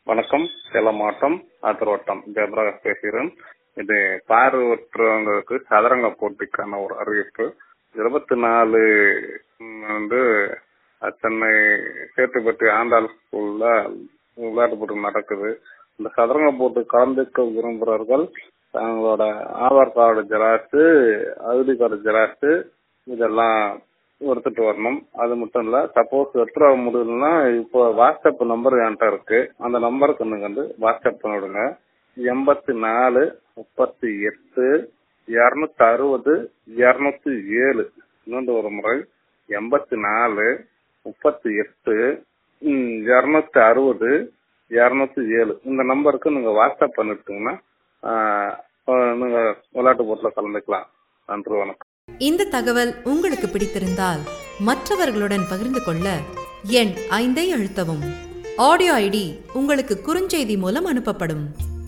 வணக்கம் சேலம் மாவட்டம் ஆத்திரோட்டம் ஜெயபிரகாஷ் பேசுகிறேன் இது பார்வையற்றவங்களுக்கு சதுரங்க போட்டிக்கான ஒரு அறிவிப்பு இருபத்தி நாலு ம், வந்து அஹ், சென்னை சேத்துப்பட்டி ஆண்டாள் ஸ்கூல்ல விளையாட்டு போட்டி நடக்குது இந்த சதுரங்க போட்டி கலந்துக்க விரும்புகிறவர்கள் தங்களோட Aadhaar card xerox ID card xerox இதெல்லாம் எடுத்துட்டு வரணும் அது மட்டும் இல்ல சப்போஸ் எடுத்துட்டு வர முடியலன்னா இப்போ வாட்ஸ்அப் நம்பர் என்கிட்ட இருக்கு அந்த நம்பருக்கு நீங்க வந்து வாட்ஸ்அப் பண்ணிவிடுங்க எண்பத்தி நாலு முப்பத்தி எட்டு இருநூத்தி அறுபது இருநூத்தி ஏழு இன்னொன்று ஒரு முறை எண்பத்தி நாலு முப்பத்தி எட்டு இருநூத்தி அறுபது இருநூத்தி ஏழு இந்த நம்பருக்கு நீங்க வாட்ஸ்அப் பண்ணிட்டீங்கன்னா ஆஹ், ஆஹ், நீங்க விளையாட்டு போட்டில் கலந்துக்கலாம் நன்றி வணக்கம் இந்த தகவல் உங்களுக்கு பிடித்திருந்தால் மற்றவர்களுடன் பகிர்ந்து கொள்ள எண் ஐந்தை அழுத்தவும் ஆடியோ ஐடி உங்களுக்கு குறுஞ்செய்தி மூலம் அனுப்பப்படும்